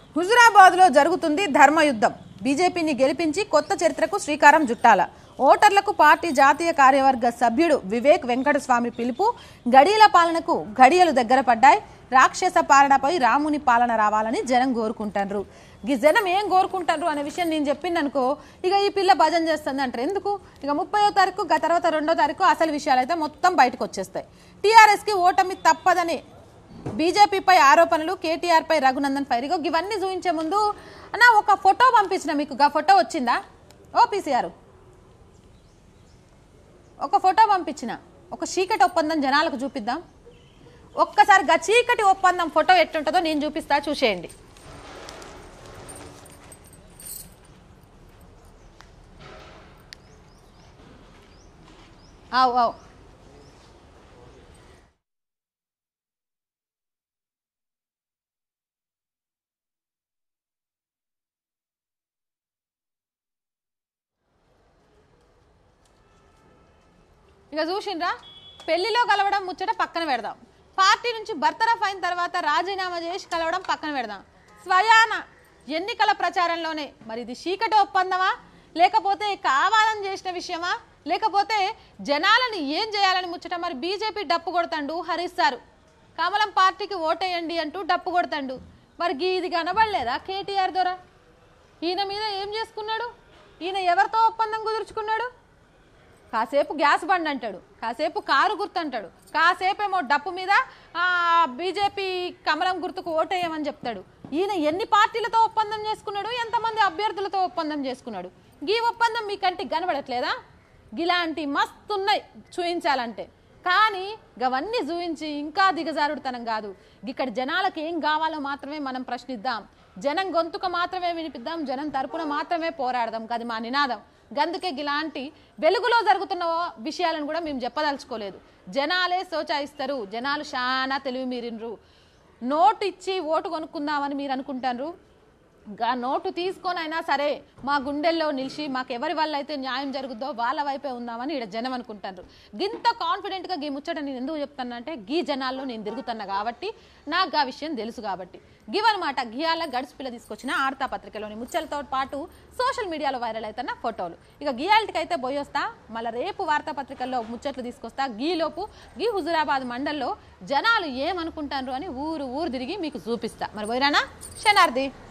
హుజురాబాద్లో జరుగుతుంది ధర్మయుద్ధం బీజేపీని గెలిపించి కొత్త చరిత్రకు శ్రీకారం చుట్టాల ఓటర్లకు పార్టీ జాతీయ కార్యవర్గ సభ్యుడు వివేక్ వెంకటస్వామి పిలుపు గడియల పాలనకు గడియలు దగ్గర పడ్డాయి రాక్షస పాలనపై రాముని పాలన రావాలని జనం కోరుకుంటారు ఈ జనం ఏం కోరుకుంటారు అనే విషయం నేను చెప్పిందనుకో ఇక ఈ పిల్ల భజన చేస్తుంది అంటారు ఎందుకు ఇక ముప్పయో తారీఖు గా తర్వాత రెండో తారీఖు అసలు విషయాలు అయితే మొత్తం బయటకు వచ్చేస్తాయి టీఆర్ఎస్కి ఓటమి తప్పదని బీజేపీపై ఆరోపణలు కేటీఆర్పై రఘునందన్ ఫైర్ ఇగో ఇవన్నీ చూపించే ముందు అన్న ఒక ఫోటో పంపించిన మీకు గా ఫోటో వచ్చిందా ఓ పీసీఆర్ ఒక ఫోటో పంపించిన ఒక చీకటి ఒప్పందం జనాలకు చూపిద్దాం ఒక్కసారి గా చీకటి ఒప్పందం ఫోటో ఎట్టుంటుందో నేను చూపిస్తా చూసేయండి అవు అవు ఇక చూసిండ్రా పెళ్లిలో కలవడం ముచ్చట పక్కన పెడదాం పార్టీ నుంచి బర్తరఫ్ అయిన తర్వాత రాజీనామా చేసి కలవడం పక్కన పెడదాం స్వయాన ఎన్నికల ప్రచారంలోనే మరి ఇది చీకటి ఒప్పందమా లేకపోతే కావాలని చేసిన విషయమా లేకపోతే జనాలను ఏం చేయాలని ముచ్చట మరి బీజేపీ డప్పు కొడతాండు హరిస్తారు కమలం పార్టీకి ఓటేయండి అంటూ డప్పు కొడతాండు మరి గీ ఇది కనబడలేదా కేటీఆర్ ద్వారా ఈయన మీద ఏం చేసుకున్నాడు ఈయన ఎవరితో ఒప్పందం కుదుర్చుకున్నాడు కాసేపు గ్యాస్ బండ్ అంటాడు కాసేపు కారు గుర్తు అంటాడు కాసేపు ఏమో డప్పు మీద ఆ, బీజేపీ కమలం గుర్తుకు ఓటేయమని చెప్తాడు ఈయన ఎన్ని పార్టీలతో ఒప్పందం చేసుకున్నాడు ఎంతమంది అభ్యర్థులతో ఒప్పందం చేసుకున్నాడు ఈ ఒప్పందం మీ కంటికి కనబడట్లేదా ఇలాంటి మస్తు ఉన్నాయి చూయించాలంటే కానీ గవన్నీ చూయించి ఇంకా దిగజారుడుతనం కాదు ఇక్కడ జనాలకు ఏం కావాలో మాత్రమే మనం ప్రశ్నిద్దాం జనం గొంతుక మాత్రమే వినిపిద్దాం జనం తరపున మాత్రమే పోరాడదాం అది మా నినాదం గందుకే ఇలాంటి వెలుగులో జరుగుతున్న విషయాలను కూడా మేము చెప్పదలుచుకోలేదు జనాలే సోచాయిస్తారు జనాలు చాలా తెలివి మీరినరు నోటు ఇచ్చి ఓటు కొనుక్కుందామని మీరు అనుకుంటారు గా నోటు తీసుకొని అయినా సరే మా గుండెల్లో నిలిచి మాకు ఎవరి వల్ల అయితే న్యాయం జరుగుద్దో వాళ్ళ వైపే ఉందామని ఇక్కడ జనం అనుకుంటారు గింత కాన్ఫిడెంట్గా గీ ముచ్చట నేను ఎందుకు చెప్తాను అంటే గీ జనాల్లో నేను తిరుగుతున్నా కాబట్టి నాకు ఆ విషయం తెలుసు కాబట్టి గివన్నమాట గియాల గడిచిపిల్ల తీసుకొచ్చిన ఆర్తా పత్రికలోని ముచ్చలతో పాటు సోషల్ మీడియాలో వైరల్ అవుతున్న ఫోటోలు ఇక గియాల్టికి అయితే పోయొస్తా మళ్ళీ రేపు వార్తాపత్రికల్లో ముచ్చట్లు తీసుకొస్తా గీలోపు గీ హుజురాబాద్ మండల్లో జనాలు ఏమనుకుంటారు అని ఊరు ఊరు తిరిగి మీకు చూపిస్తా మరి పోయిరానా శనార్థి